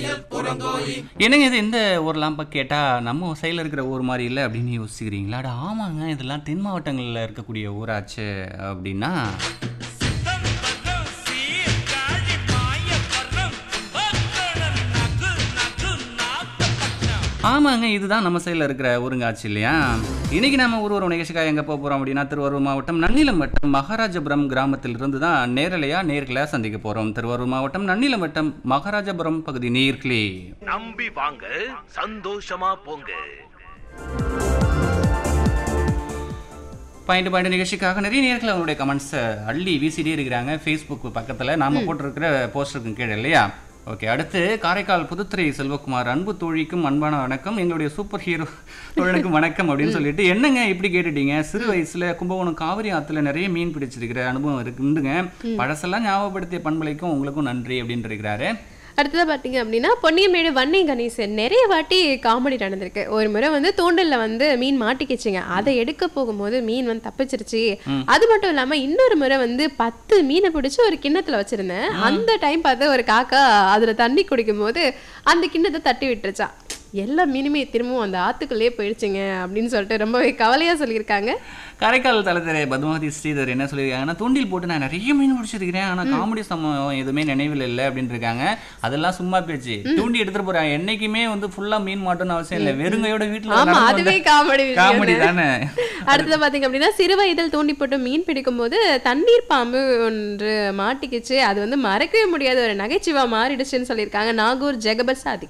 என்னங்க இது இந்த ஊர்லாம் இப்போ கேட்டால் நம்ம சைடில் இருக்கிற ஊர் மாதிரி இல்லை அப்படின்னு யோசிக்கிறீங்களா அட ஆமாங்க இதெல்லாம் தென் மாவட்டங்களில் இருக்கக்கூடிய ஊராச்சு அப்படின்னா சிதம்பரம் சீர்காழி மாயவரம் கும்பகோணம் நகு நகு நாகப்பட்டினம் ஆமாங்க இதுதான் நம்ம சைடில் இருக்கிற ஊருங்காட்சி இல்லையா இன்னைக்கு நம்ம ஒரு ஒரு நிகழ்ச்சிக்காக எங்கே போக போகிறோம் அப்படின்னா திருவாரூர் மாவட்டம் நன்னிலம் வட்டம் மகாராஜபுரம் கிராமத்திலிருந்து தான் நேரலையாக நேர்களை சந்திக்க போகிறோம் திருவாரூர் மாவட்டம் நன்னிலம் வட்டம் மகாராஜபுரம் பகுதி நேர்களே நம்பி வாங்க சந்தோஷமா போங்க பாயிண்ட் பாயிண்ட் நிகழ்ச்சிக்காக நிறைய நேர்கள் அவங்களுடைய கமெண்ட்ஸை அள்ளி வீசிட்டே இருக்கிறாங்க ஃபேஸ்புக் பக்கத்தில் நாம போட்டிருக்கிற போஸ்டருக்கு கீழே இல்லையா ஓகே அடுத்து காரைக்கால் புதுத்துறை செல்வகுமார் அன்பு தோழிக்கும் அன்பான வணக்கம் எங்களுடைய சூப்பர் ஹீரோ தோழனுக்கும் வணக்கம் அப்படின்னு சொல்லிட்டு என்னங்க இப்படி கேட்டுட்டீங்க சிறு வயசுல கும்பகோணம் காவிரி ஆத்துல நிறைய மீன் பிடிச்சிருக்கிற அனுபவம் இருக்குண்டுங்க பழசெல்லாம் ஞாபகப்படுத்திய பண்பலைக்கும் உங்களுக்கும் நன்றி அப்படின்னு இருக்கிறாரு அடுத்ததா பார்த்தீங்க அப்படின்னா பொன்னியமேடு வன்னை கணேசன் நிறைய வாட்டி காமெடி நடந்திருக்கு ஒரு முறை வந்து தூண்டல்ல வந்து மீன் மாட்டிக்கிச்சுங்க அதை எடுக்க போகும்போது மீன் வந்து தப்பிச்சிருச்சு அது மட்டும் இல்லாம இன்னொரு முறை வந்து பத்து மீனை பிடிச்சி ஒரு கிண்ணத்துல வச்சிருந்தேன் அந்த டைம் பார்த்து ஒரு காக்கா அதுல தண்ணி குடிக்கும் போது அந்த கிண்ணத்தை தட்டி விட்டுருச்சான் எல்லா மீனுமே திரும்பவும் அந்த ஆத்துக்குள்ளேயே போயிடுச்சுங்க அப்படின்னு சொல்லிட்டு ரொம்பவே கவலையா சொல்லியிருக்காங்க காரைக்கால் தலத்திரை பத்மாவதி ஸ்ரீதர் என்ன சொல்லியிருக்காங்கன்னா தூண்டில் போட்டு நான் நிறைய மீன் பிடிச்சிருக்கிறேன் ஆனா காமெடி சம்பவம் எதுவுமே நினைவில் இல்லை அப்படின்னு இருக்காங்க அதெல்லாம் சும்மா பேச்சு தூண்டி எடுத்துட்டு போறாங்க என்னைக்குமே வந்து ஃபுல்லா மீன் மாட்டோம்னு அவசியம் இல்லை வெறுங்கையோட வீட்டுல ஆமா நடந்து அதுவே வந்தா- காமெடி காமெடி தானே அடுத்தது பாத்தீங்க அப்படின்னா சிறு வயதில் தூண்டி போட்டு மீன் பிடிக்கும் போது தண்ணீர் பாம்பு ஒன்று மாட்டிக்கிச்சு அது வந்து மறக்கவே முடியாத ஒரு நகைச்சுவா மாறிடுச்சுன்னு சொல்லியிருக்காங்க நாகூர் ஜெகபர் சாதிக்